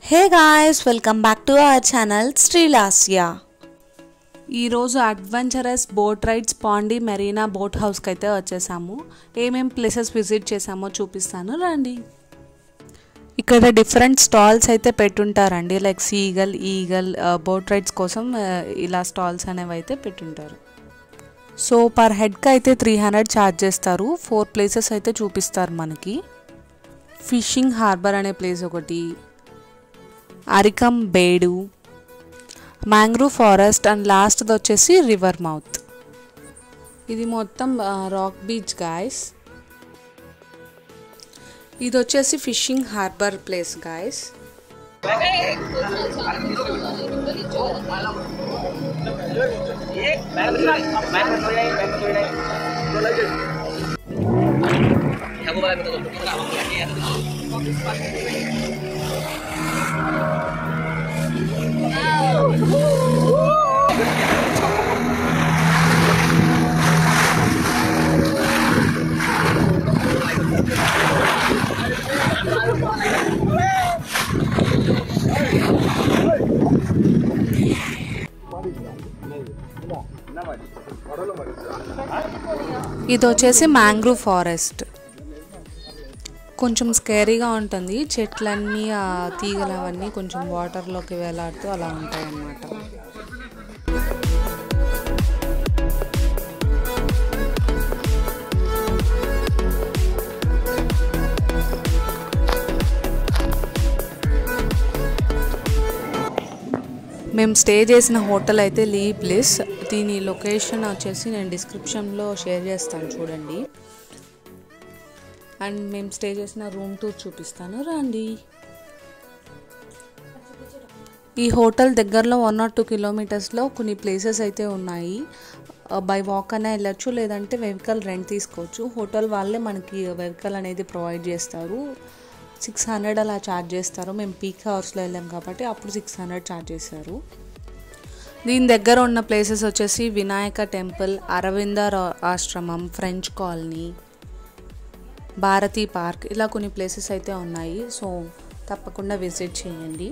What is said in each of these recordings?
hey guys welcome back to our channel Srilasya ఈరోజు adventurous boat rides Pondy marina boat హౌస్కి అయితే వచ్చేసాము ఏమేం ప్లేసెస్ విజిట్ చేసామో చూపిస్తాను రండి ఇక్కడ డిఫరెంట్ స్టాల్స్ అయితే పెట్టుంటారండి like seagull eagle boat rides కోసం ఆ, ఇలా స్టాల్స్ అనేవి అయితే పెట్టుంటారు సో పర్ హెడ్కి అయితే త్రీ హండ్రెడ్ ఛార్జ్ చేస్తారు ఫోర్ ప్లేసెస్ అయితే చూపిస్తారు మనకి ఫిషింగ్ హార్బర్ అనే ప్లేస్ ఒకటి Arikamedu mangrove forest and లాస్ట్ది వచ్చేసి రివర్ మౌత్ ఇది మొత్తం రాక్ బీచ్ గాయస్ ఇది వచ్చేసి ఫిషింగ్ హార్బర్ ప్లేస్ గాయస్ ఇది వచ్చేసి మ్యాంగ్రూవ్ ఫారెస్ట్ కొంచెం స్కేరీగా ఉంటుంది చెట్లన్నీ ఆ తీగలు అవన్నీ కొంచెం వాటర్లోకి వేలాడుతూ అలా ఉంటాయి అన్నమాట మేము స్టే చేసిన హోటల్ అయితే లీ ప్లేస్ దీని లొకేషన్ వచ్చేసి నేను డిస్క్రిప్షన్లో షేర్ చేస్తాను చూడండి అండ్ మేము స్టే చేసిన రూమ్ టూర్ చూపిస్తాను రండి ఈ హోటల్ దగ్గరలో వన్ ఆర్ టూ కిలోమీటర్స్లో కొన్ని ప్లేసెస్ అయితే ఉన్నాయి బై వాక్ అనే వెళ్ళచ్చు లేదంటే వెహికల్ రెంట్ తీసుకోవచ్చు హోటల్ వాళ్ళే మనకి వెహికల్ అనేది ప్రొవైడ్ చేస్తారు సిక్స్ హండ్రెడ్ అలా ఛార్జ్ చేస్తారు మేము పీక్ అవర్స్లో వెళ్ళాం కాబట్టి అప్పుడు సిక్స్ హండ్రెడ్ ఛార్జ్ చేశారు దీని దగ్గర ఉన్న ప్లేసెస్ వచ్చేసి వినాయక టెంపుల్ అరవింద రా- ఆశ్రమం ఫ్రెంచ్ కాలనీ భారతీ పార్క్ ఇలా కొన్ని ప్లేసెస్ అయితే ఉన్నాయి సో తప్పకుండా విజిట్ చేయండి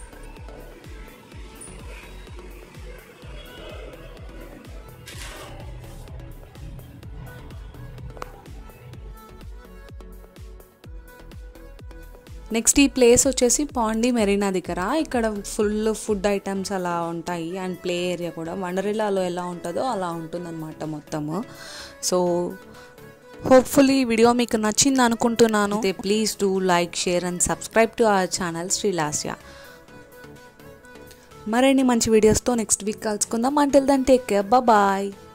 నెక్స్ట్ ఈ ప్లేస్ వచ్చేసి పాండి మెరీనా దగ్గర ఇక్కడ ఫుల్ ఫుడ్ ఐటమ్స్ అలా ఉంటాయి అండ్ ప్లే ఏరియా కూడా వండరిలాలో ఎలా ఉంటుందో అలా ఉంటుందన్నమాట మొత్తము సో హోప్ఫుల్లీ ఈ వీడియో మీకు నచ్చింది అనుకుంటున్నాను please do like share and subscribe to our channel Srilasya మరిన్ని మంచి వీడియోస్తో నెక్స్ట్ వీక్ కలుసుకుందాం until then take care bye